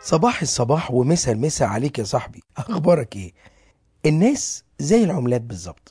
صباح الصباح ومسا المسا عليك يا صاحبي اخبارك ايه الناس زي العملات بالظبط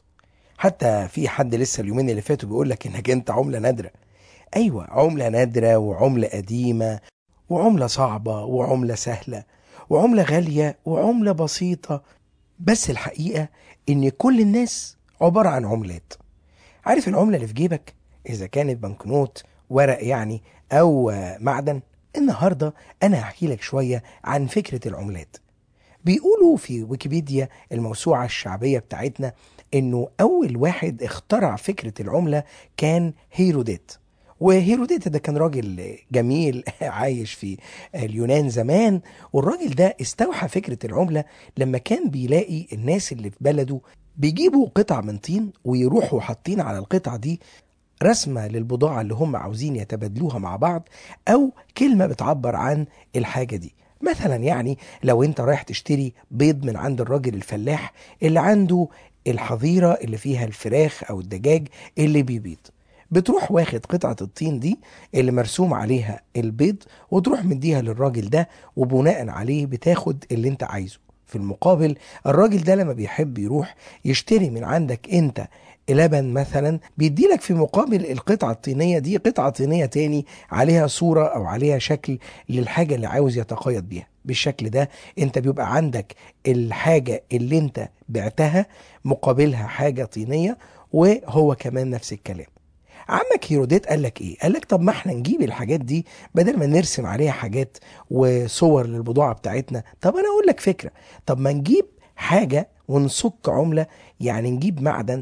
حتى في حد لسه اليومين اللي فاتوا بيقول لك انك انت عمله نادره ايوه عمله نادره وعمله قديمه وعمله صعبه وعمله سهله وعمله غاليه وعمله بسيطه بس الحقيقه ان كل الناس عباره عن عملات عارف العمله اللي في جيبك اذا كانت بنكنوت ورق يعني او آه، معدن النهارده انا هحكي لك شويه عن فكره العملات بيقولوا في ويكيبيديا الموسوعه الشعبيه بتاعتنا انه اول واحد اخترع فكره العمله كان هيروديت وهيروديت ده كان راجل جميل عايش في اليونان زمان والراجل ده استوحى فكره العمله لما كان بيلاقي الناس اللي في بلده بيجيبوا قطع من طين ويروحوا حاطين على القطع دي رسمة للبضاعة اللي هم عاوزين يتبادلوها مع بعض أو كلمة بتعبر عن الحاجة دي مثلا يعني لو انت رايح تشتري بيض من عند الراجل الفلاح اللي عنده الحظيرة اللي فيها الفراخ أو الدجاج اللي بيبيض بتروح واخد قطعة الطين دي اللي مرسوم عليها البيض وتروح مديها للراجل ده وبناء عليه بتاخد اللي انت عايزه في المقابل الراجل ده لما بيحب يروح يشتري من عندك انت لبن مثلا بيديلك في مقابل القطعة الطينية دي قطعة طينية تاني عليها صورة أو عليها شكل للحاجة اللي عاوز يتقيد بيها بالشكل ده انت بيبقى عندك الحاجة اللي انت بعتها مقابلها حاجة طينية وهو كمان نفس الكلام عمك هيروديت قال لك ايه؟ قال لك طب ما احنا نجيب الحاجات دي بدل ما نرسم عليها حاجات وصور للبضاعه بتاعتنا، طب انا اقول لك فكره، طب ما نجيب حاجه ونصك عمله يعني نجيب معدن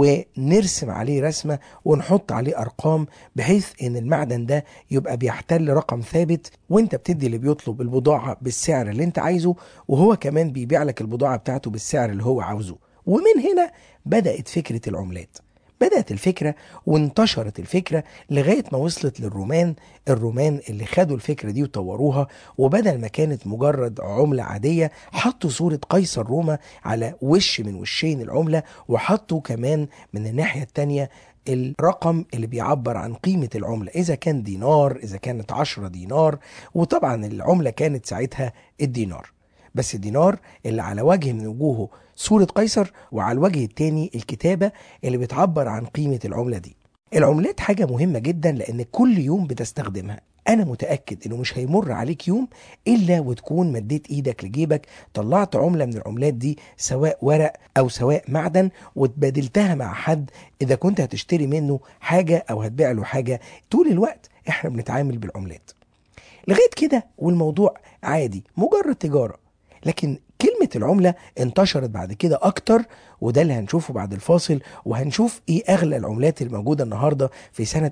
ونرسم عليه رسمه ونحط عليه ارقام بحيث ان المعدن ده يبقى بيحتل رقم ثابت وانت بتدي اللي بيطلب البضاعه بالسعر اللي انت عايزه وهو كمان بيبيع لك البضاعه بتاعته بالسعر اللي هو عاوزه. ومن هنا بدات فكره العملات. بدأت الفكرة وانتشرت الفكرة لغاية ما وصلت للرومان الرومان اللي خدوا الفكرة دي وطوروها وبدل ما كانت مجرد عملة عادية حطوا صورة قيصر روما على وش من وشين العملة وحطوا كمان من الناحية التانية الرقم اللي بيعبر عن قيمة العملة إذا كان دينار إذا كانت عشرة دينار وطبعا العملة كانت ساعتها الدينار بس الدينار اللي على وجه من وجوهه صورة قيصر وعلى الوجه التاني الكتابة اللي بتعبر عن قيمة العملة دي العملات حاجة مهمة جدا لأن كل يوم بتستخدمها أنا متأكد إنه مش هيمر عليك يوم إلا وتكون مديت إيدك لجيبك طلعت عملة من العملات دي سواء ورق أو سواء معدن واتبادلتها مع حد إذا كنت هتشتري منه حاجة أو هتبيع له حاجة طول الوقت إحنا بنتعامل بالعملات لغاية كده والموضوع عادي مجرد تجارة لكن كلمة العملة انتشرت بعد كده أكتر وده اللي هنشوفه بعد الفاصل وهنشوف إيه أغلى العملات الموجودة النهاردة في سنة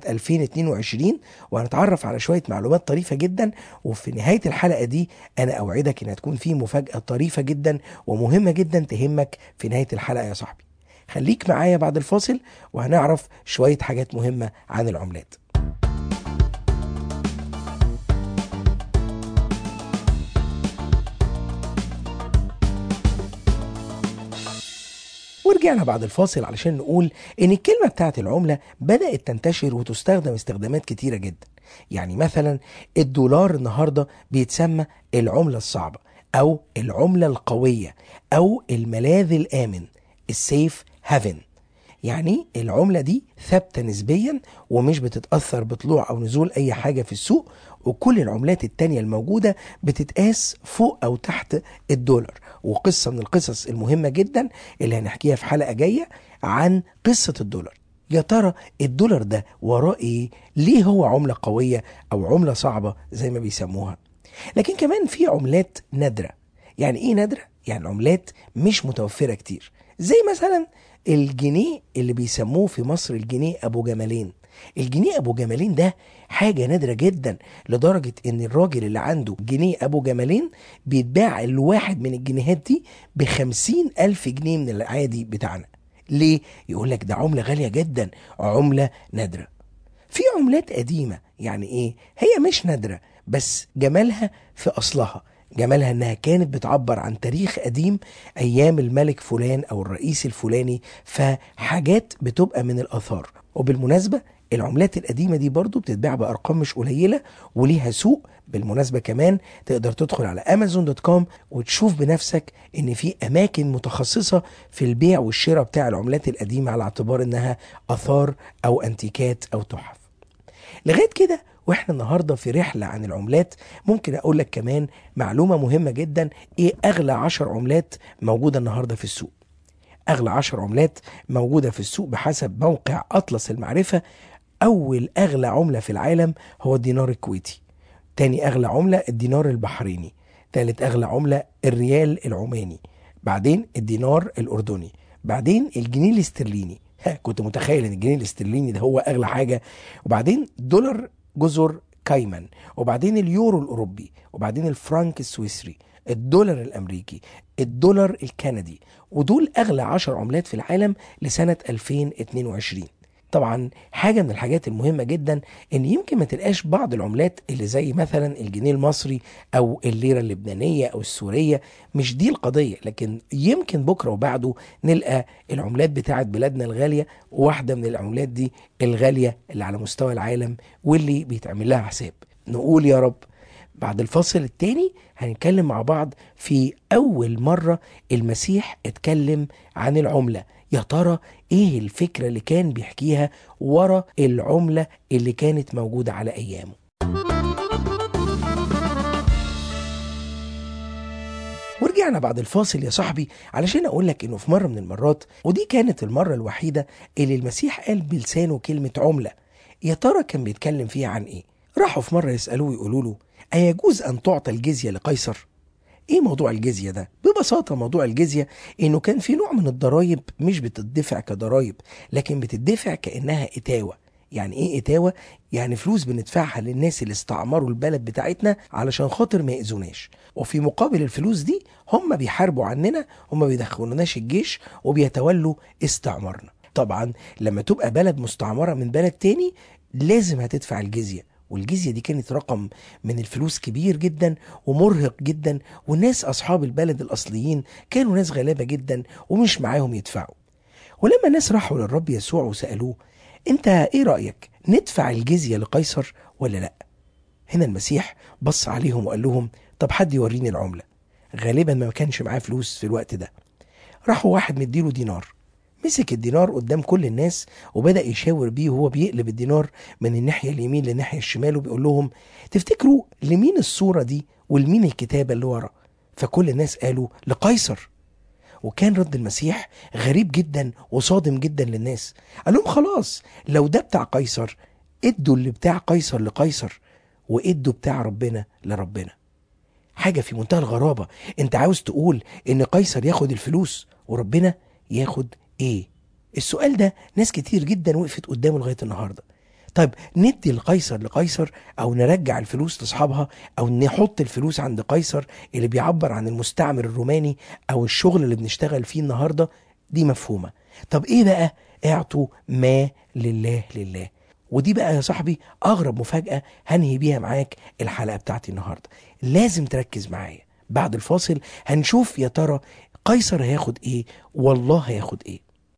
2022 وهنتعرف على شوية معلومات طريفة جدا وفي نهاية الحلقة دي أنا أوعدك إن هتكون في مفاجأة طريفة جدا ومهمة جدا تهمك في نهاية الحلقة يا صاحبي خليك معايا بعد الفاصل وهنعرف شوية حاجات مهمة عن العملات ورجعنا بعد الفاصل علشان نقول ان الكلمة بتاعت العملة بدأت تنتشر وتستخدم استخدامات كتيرة جدا يعني مثلا الدولار النهاردة بيتسمى العملة الصعبة او العملة القوية او الملاذ الآمن السيف هافن يعني العملة دي ثابتة نسبيا ومش بتتأثر بطلوع أو نزول أي حاجة في السوق وكل العملات التانية الموجودة بتتقاس فوق أو تحت الدولار وقصة من القصص المهمة جدا اللي هنحكيها في حلقة جاية عن قصة الدولار يا ترى الدولار ده وراه ايه؟ ليه هو عملة قوية أو عملة صعبة زي ما بيسموها؟ لكن كمان في عملات نادرة يعني ايه نادرة؟ يعني عملات مش متوفرة كتير زي مثلا الجنيه اللي بيسموه في مصر الجنيه ابو جمالين الجنيه ابو جمالين ده حاجة نادرة جدا لدرجة ان الراجل اللي عنده جنيه ابو جمالين بيتباع الواحد من الجنيهات دي بخمسين الف جنيه من العادي بتاعنا ليه؟ يقول لك ده عملة غالية جدا عملة نادرة في عملات قديمة يعني ايه؟ هي مش نادرة بس جمالها في اصلها جمالها انها كانت بتعبر عن تاريخ قديم ايام الملك فلان او الرئيس الفلاني فحاجات بتبقى من الاثار وبالمناسبه العملات القديمه دي برضو بتتباع بارقام مش قليله وليها سوق بالمناسبة كمان تقدر تدخل على امازون دوت كوم وتشوف بنفسك ان في اماكن متخصصة في البيع والشراء بتاع العملات القديمة على اعتبار انها اثار او انتيكات او تحف لغاية كده واحنا النهاردة في رحلة عن العملات ممكن اقول لك كمان معلومة مهمة جدا ايه اغلى عشر عملات موجودة النهاردة في السوق اغلى عشر عملات موجودة في السوق بحسب موقع اطلس المعرفة اول اغلى عملة في العالم هو الدينار الكويتي تاني اغلى عملة الدينار البحريني تالت اغلى عملة الريال العماني بعدين الدينار الاردني بعدين الجنيه الاسترليني ها كنت متخيل ان الجنيه الاسترليني ده هو اغلى حاجة وبعدين دولار جزر كايمان وبعدين اليورو الاوروبي وبعدين الفرنك السويسري الدولار الامريكي الدولار الكندي ودول اغلى عشر عملات في العالم لسنة 2022 طبعا حاجة من الحاجات المهمة جدا ان يمكن ما تلقاش بعض العملات اللي زي مثلا الجنيه المصري او الليرة اللبنانية او السورية مش دي القضية لكن يمكن بكرة وبعده نلقى العملات بتاعت بلادنا الغالية واحدة من العملات دي الغالية اللي على مستوى العالم واللي بيتعمل لها حساب نقول يا رب بعد الفاصل التاني هنتكلم مع بعض في أول مرة المسيح اتكلم عن العملة يا ترى ايه الفكرة اللي كان بيحكيها ورا العملة اللي كانت موجودة على أيامه ورجعنا بعد الفاصل يا صاحبي علشان اقول لك انه في مره من المرات ودي كانت المره الوحيده اللي المسيح قال بلسانه كلمه عمله يا ترى كان بيتكلم فيها عن ايه راحوا في مره يسالوه يقولوا له ايجوز ان تعطى الجزيه لقيصر ايه موضوع الجزيه ده ببساطه موضوع الجزيه انه كان في نوع من الضرايب مش بتدفع كضرايب لكن بتدفع كانها اتاوه يعني ايه اتاوه يعني فلوس بندفعها للناس اللي استعمروا البلد بتاعتنا علشان خاطر ما يأذوناش وفي مقابل الفلوس دي هم بيحاربوا عننا هم بيدخلوناش الجيش وبيتولوا استعمارنا طبعا لما تبقى بلد مستعمره من بلد تاني لازم هتدفع الجزيه والجزية دي كانت رقم من الفلوس كبير جدا ومرهق جدا والناس أصحاب البلد الأصليين كانوا ناس غلابة جدا ومش معاهم يدفعوا ولما الناس راحوا للرب يسوع وسألوه انت ايه رأيك ندفع الجزية لقيصر ولا لا هنا المسيح بص عليهم وقال لهم طب حد يوريني العملة غالبا ما كانش معاه فلوس في الوقت ده راحوا واحد مديله دينار مسك الدينار قدام كل الناس وبدأ يشاور بيه وهو بيقلب الدينار من الناحية اليمين للناحية الشمال وبيقول لهم تفتكروا لمين الصورة دي ولمين الكتابة اللي ورا فكل الناس قالوا لقيصر وكان رد المسيح غريب جدا وصادم جدا للناس قال لهم خلاص لو ده بتاع قيصر ادوا اللي بتاع قيصر لقيصر وادوا بتاع ربنا لربنا حاجة في منتهى الغرابة انت عاوز تقول ان قيصر ياخد الفلوس وربنا ياخد ايه السؤال ده ناس كتير جدا وقفت قدامه لغايه النهارده طيب ندي القيصر لقيصر او نرجع الفلوس لاصحابها او نحط الفلوس عند قيصر اللي بيعبر عن المستعمر الروماني او الشغل اللي بنشتغل فيه النهارده دي مفهومه طب ايه بقى اعطوا ما لله لله ودي بقى يا صاحبي اغرب مفاجاه هنهي بيها معاك الحلقه بتاعتي النهارده لازم تركز معايا بعد الفاصل هنشوف يا ترى قيصر هياخد ايه والله هياخد ايه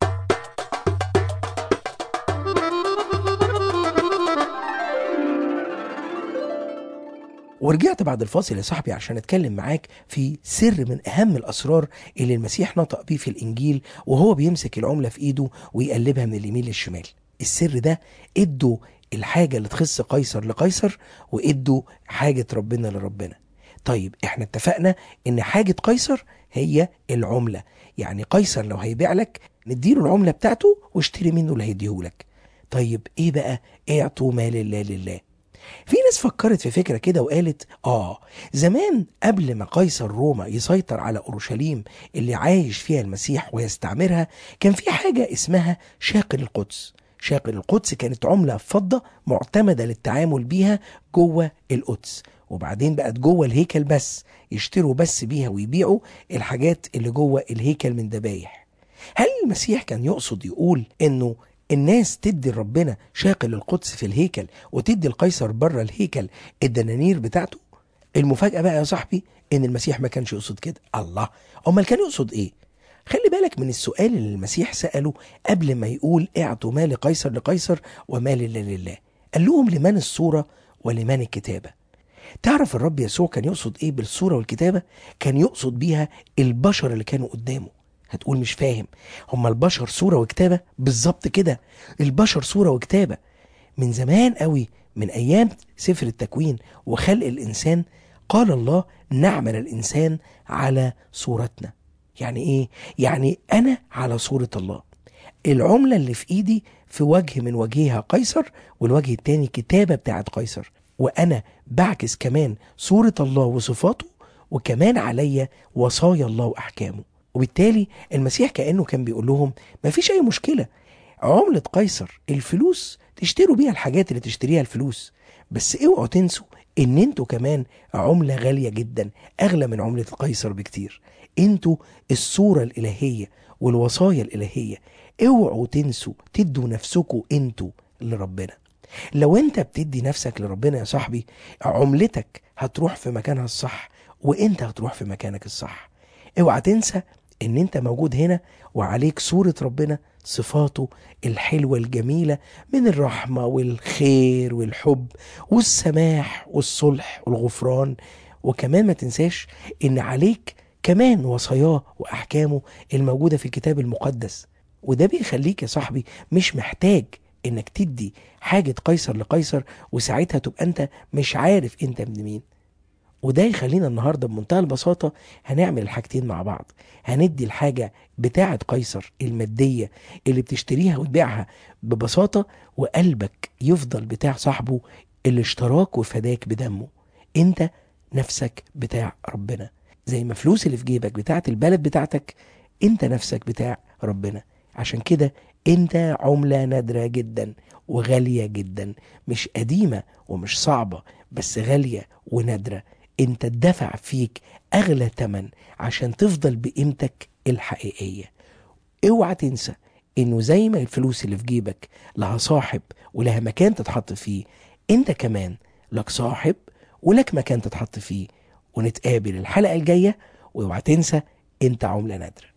ورجعت بعد الفاصل يا صاحبي عشان اتكلم معاك في سر من اهم الاسرار اللي المسيح نطق بيه في الانجيل وهو بيمسك العمله في ايده ويقلبها من اليمين للشمال السر ده ادوا الحاجه اللي تخص قيصر لقيصر وادوا حاجه ربنا لربنا طيب احنا اتفقنا ان حاجه قيصر هي العمله يعني قيصر لو هيبيع لك نديله العمله بتاعته واشتري منه اللي هيديهولك طيب ايه بقى اعطوا ما لله لله في ناس فكرت في فكرة كده وقالت آه زمان قبل ما قيصر روما يسيطر على أورشليم اللي عايش فيها المسيح ويستعمرها كان في حاجة اسمها شاقل القدس شاقل القدس كانت عملة فضة معتمدة للتعامل بيها جوه القدس وبعدين بقت جوه الهيكل بس يشتروا بس بيها ويبيعوا الحاجات اللي جوه الهيكل من ذبايح هل المسيح كان يقصد يقول انه الناس تدي لربنا شاقل القدس في الهيكل وتدي القيصر بره الهيكل الدنانير بتاعته المفاجأة بقى يا صاحبي ان المسيح ما كانش يقصد كده الله امال كان يقصد ايه خلي بالك من السؤال اللي المسيح سأله قبل ما يقول اعطوا ما لقيصر لقيصر وما لله لله قال لهم لمن الصورة ولمن الكتابة تعرف الرب يسوع كان يقصد ايه بالصورة والكتابة كان يقصد بيها البشر اللي كانوا قدامه هتقول مش فاهم هما البشر صورة وكتابة بالظبط كده البشر صورة وكتابة من زمان قوي من ايام سفر التكوين وخلق الانسان قال الله نعمل الانسان على صورتنا يعني ايه يعني انا على صورة الله العملة اللي في ايدي في وجه من وجهها قيصر والوجه التاني كتابة بتاعت قيصر وانا بعكس كمان صورة الله وصفاته وكمان عليا وصايا الله واحكامه وبالتالي المسيح كانه كان بيقول لهم مفيش اي مشكله عمله قيصر الفلوس تشتروا بيها الحاجات اللي تشتريها الفلوس بس اوعوا تنسوا ان انتوا كمان عمله غاليه جدا اغلى من عمله قيصر بكتير انتوا الصوره الالهيه والوصايا الالهيه اوعوا تنسوا تدوا نفسكم انتوا لربنا لو انت بتدي نفسك لربنا يا صاحبي عملتك هتروح في مكانها الصح وانت هتروح في مكانك الصح اوعى تنسى ان انت موجود هنا وعليك صورة ربنا صفاته الحلوة الجميلة من الرحمة والخير والحب والسماح والصلح والغفران وكمان ما تنساش ان عليك كمان وصاياه واحكامه الموجودة في الكتاب المقدس وده بيخليك يا صاحبي مش محتاج انك تدي حاجة قيصر لقيصر وساعتها تبقى انت مش عارف انت ابن مين وده يخلينا النهاردة بمنتهى البساطة هنعمل الحاجتين مع بعض هندي الحاجة بتاعة قيصر المادية اللي بتشتريها وتبيعها ببساطة وقلبك يفضل بتاع صاحبه اللي اشتراك وفداك بدمه انت نفسك بتاع ربنا زي ما فلوس اللي في جيبك بتاعة البلد بتاعتك انت نفسك بتاع ربنا عشان كده انت عملة نادرة جدا وغالية جدا مش قديمة ومش صعبة بس غالية ونادرة انت اتدفع فيك اغلى تمن عشان تفضل بقيمتك الحقيقية اوعى تنسى انه زي ما الفلوس اللي في جيبك لها صاحب ولها مكان تتحط فيه انت كمان لك صاحب ولك مكان تتحط فيه ونتقابل الحلقة الجاية واوعى تنسى انت عملة نادرة